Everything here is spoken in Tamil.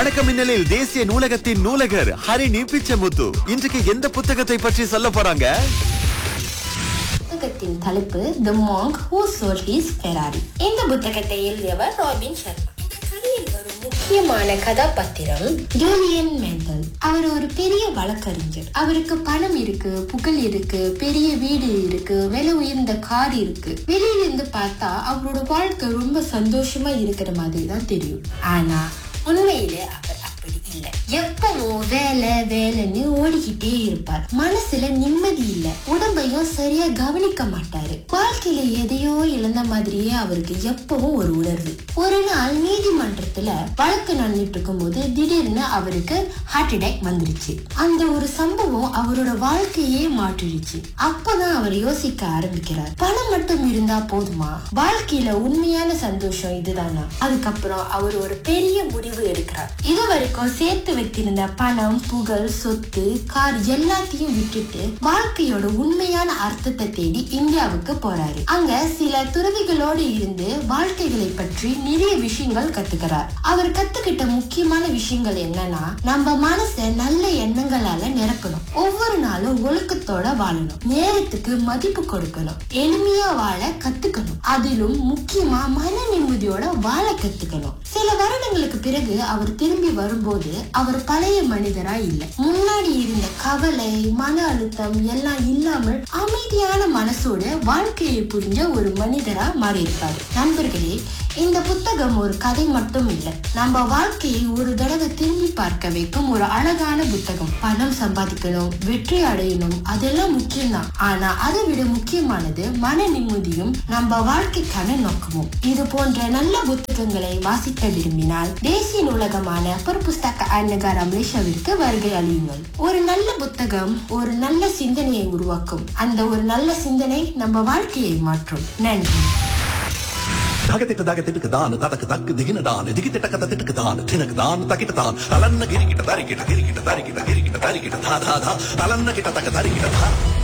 வணக்கம் மின்னலில் தேசிய நூலகத்தின் நூலகர் ஹரிணி பிச்சமுத்து இன்றைக்கு எந்த புத்தகத்தை பற்றி சொல்ல போறாங்க புத்தகத்தின் தலைப்பு the monk who sold his Ferrari இந்த புத்தகத்தை எழுதியவர் ராபின் சர்மா இந்த கதையில் வரும் முக்கியமான கதாபாத்திரம் ஜூலியன் மெண்டல் அவர் ஒரு பெரிய வழக்கறிஞர் அவருக்கு பணம் இருக்கு புகழ் இருக்கு பெரிய வீடு இருக்கு விலை உயர்ந்த கார் இருக்கு வெளியில இருந்து பார்த்தா அவரோட வாழ்க்கை ரொம்ப சந்தோஷமா இருக்கிற மாதிரி தான் தெரியும் ஆனா உண்மையில அவர் அப்படி இல்லை எப்பவும் வேலை வேலைன்னு ஓடிக்கிட்டே இருப்பார் மனசுல நிம்மதி இல்ல உடம்பையும் சரியா கவனிக்க மாட்டாரு வாழ்க்கையில எதையோ இழந்த மாதிரியே அவருக்கு எப்பவும் ஒரு உணர்வு ஒரு நாள் நீதிமன்றத்துல வழக்கு நடந்துட்டு இருக்கும்போது திடீர்னு அவருக்கு ஹார்ட் அட்டாக் வந்துருச்சு அந்த ஒரு சம்பவம் அவரோட வாழ்க்கையே மாற்றிடுச்சு அப்பதான் அவர் யோசிக்க ஆரம்பிக்கிறார் பணம் மட்டும் இருந்தா போதுமா வாழ்க்கையில உண்மையான சந்தோஷம் இதுதானா அதுக்கப்புறம் அவர் ஒரு பெரிய முடிவு எடுக்கிறார் இது வரைக்கும் சேர்த்து வைத்திருந்த பணம் புகழ் சொத்து கார் எல்லாத்தையும் விட்டுட்டு வாழ்க்கையோட உண்மையான அர்த்தத்தை தேடி இந்தியாவுக்கு போறாரு அங்க சில துறவிகளோடு இருந்து வாழ்க்கைகளை பற்றி நிறைய விஷயங்கள் கத்துக்கிறார் அவர் கத்துக்கிட்ட முக்கியமான விஷயங்கள் என்னன்னா நம்ம மனசை நல்ல எண்ணங்களால நிரப்பணும் ஒவ்வொரு நாளும் ஒழுக்கத்தோட வாழணும் நேரத்துக்கு மதிப்பு கொடுக்கணும் எளிமையா வாழ கத்துக்கணும் அதிலும் முக்கியமா மன நிம்மதியோட வாழ கத்துக்கணும் சில வருடங்களுக்கு பிறகு அவர் திரும்பி வரும்போது அவர் பழைய மனிதரா இல்ல முன்னாடி இருந்த கவலை மன அழுத்தம் எல்லாம் இல்லாமல் அமைதியான மனசோட வாழ்க்கையை புரிஞ்ச ஒரு மனிதரா மாறி இருப்பாரு நண்பர்களே இந்த புத்தகம் ஒரு கதை மட்டும் இல்ல நம்ம வாழ்க்கையை ஒரு தடவை திரும்பி பார்க்க வைக்கும் ஒரு அழகான புத்தகம் பணம் சம்பாதிக்கணும் வெற்றி அடையணும் அதெல்லாம் முக்கியம்தான் ஆனா அதை விட முக்கியமானது மன நிம்மதியும் நம்ம வாழ்க்கைக்கான நோக்கமும் இது போன்ற நல்ல புத்தகங்களை வாசிக்க விரும்பினால் தேசிய நூலகமான புஸ்தக அன்னகார மலேசியாவிற்கு வருகை அழியுங்கள் ஒரு நல்ல புத்தகம் ஒரு நல்ல சிந்தனையை உருவாக்கும் அந்த ஒரு நல்ல சிந்தனை நம்ம வாழ்க்கையை மாற்றும் நன்றி தகதிட்டு தகதிட்டுக்கு தான் ததக்கு தக்கு திகின தான் திகித்திட்ட கத திட்டுக்கு தான் தினக்கு தான் தக்கிட்ட தான் தலன்ன கிரிக்கிட்ட தரிக்கிட்ட கிரிக்கிட்ட தரிக்கிட்ட கிரிக்கிட்ட தரிக்கிட்ட தா தா தா தலன்ன கிட்ட தக்க தரிக்கிட்ட தா